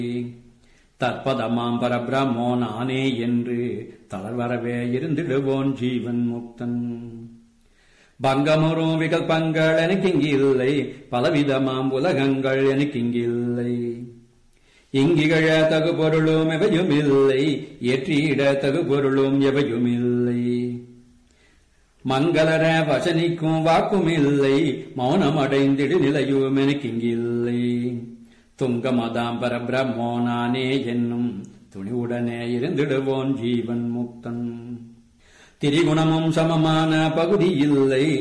தற்பதமாம் பரபிரம்மோ நானே என்று தளர்வரவே இருந்திடுவோன் ஜீவன் முக்தன் பங்கமுறும் விகல்பங்கள் எனக்கு இங்கில்லை பலவிதமாம் உலகங்கள் எனக்கு இங்கில்லை இங்கிகழ தகு பொருளும் எவையும் இல்லை ஏற்றியிட தகு பொருளும் எவையும் இல்லை மங்களர வசனிக்கும் வாக்கும் இல்லை மௌனம் அடைந்திடு நிலையும் எனக்கு இங்கில்லை துங்கமதாம் பரபிரம்மோ நானே என்னும் துணிவுடனே இருந்திடுவோன் ஜீவன் முக்தன் திரிகுணமும் சமமான பகுதி இல்லை